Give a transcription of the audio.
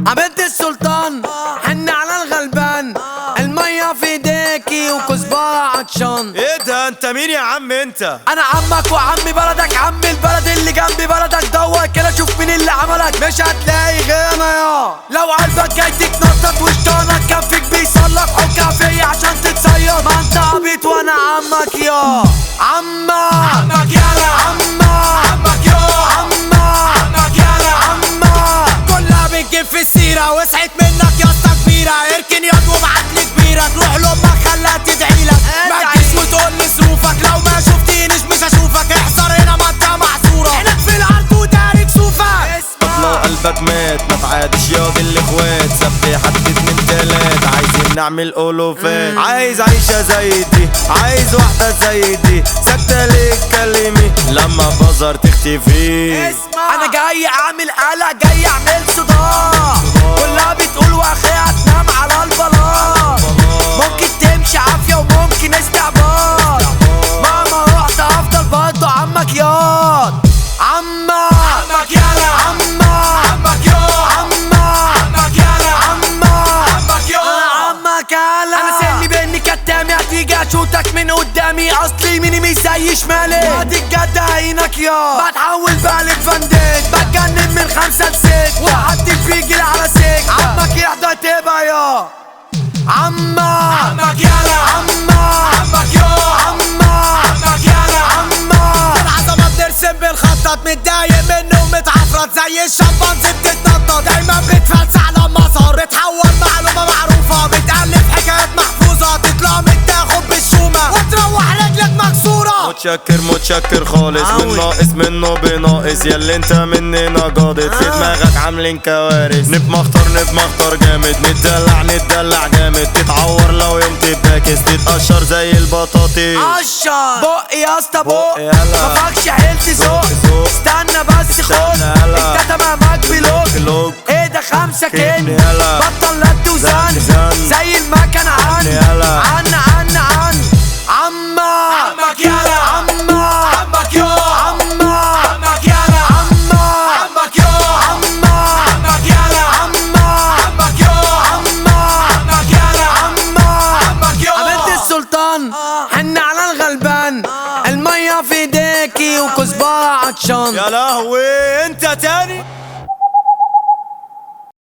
عبد السلطان حن على الغلبان المية في ايديكي وكزبرة عطشان ايه ده انت مين يا عم انت انا عمك وعمي بلدك عمي البلد اللي جنبي بلدك دور كده شوف مين اللي عملك مش هتلاقي غير انا يا لو قلبك جاي تتنطط وشطانك كفك بيصلك حكا فيا عشان تتصيد ما انت عبيط وانا عمك يا عما عمك يالا عما عمك يا عما عمك يالا عما كلها بتجيب في السيرة وسعت منك يا اسطى كبيرة اركن يد وابعتلي كبيرة تروح لامك خليها تدعيلك ما تجيش وتقول لي ظروفك لو ما شفتنيش مش هشوفك احذر هنا منطقة محظورة عينك في الارض ودارك صوفك طب لو قلبك مات ما تعادش ياض الاخوات سبي حد اتنين تلات عايزين نعمل اولوفات عايز عيشة زي دي عايز واحدة زي دي ساكتة ليه اتكلمي لما بظهر تختفي انا جاي اعمل قلق جاي اعمل صداع كلها بتقول واخيها تنام على البلاط ممكن تمشي عافية وممكن استعباط مهما رحت هفضل برضه عمك ياض عما عمك يالا عما عمك يا عما عمك يالا عما عمك يا عمك يالا انا سني بيني كتامي هتيجي اشوتك من قدامي اصلي ميني مش زي شمالي هادي الجد عينك يا بتحول بالك فندق بتجنن من خمسة لست وحد بيجي على سكة عمك يحضر تبقى يا عما عمك يالا عما عمك يا عما عمك يالا عما العظمة بنرسم بالخطط متضايق منه ومتعفرت زي الشمبانزي بتتنطط دايما بتفلسع لما صار بتحول معلومة معروفة بتألف حكايات محفوظة تطلع متاخد بالشومة وتروح رجلك مكسورة متشكر متشكر خالص من أوي. ناقص منه بناقص ياللي انت مننا جاضت في دماغك عاملين كوارث نبمخطر نبمخطر جامد نتدلع نتدلع جامد تتعور لو يوم تباكس تتقشر زي البطاطس قشر بق يا اسطى بق بق يلا. مفكش حيلتي ذوق ذوق. استنى بس خد استنى يلا. انت تمامك بلوك كلوك ايه ده خمسة كدني كن يلا. بطل لد وزن زن زن. زي المكن عن يلا. عن عن عن عما عمك يالا عما عمك يا عما عمك يالا عما عمك يا عما عمك يالا عما عمك يا عما عمك يالا عما عمك يا عبد السلطان حن على الغلبان المية في ايديكي وكزبرة عطشان يا لهوي انت تاني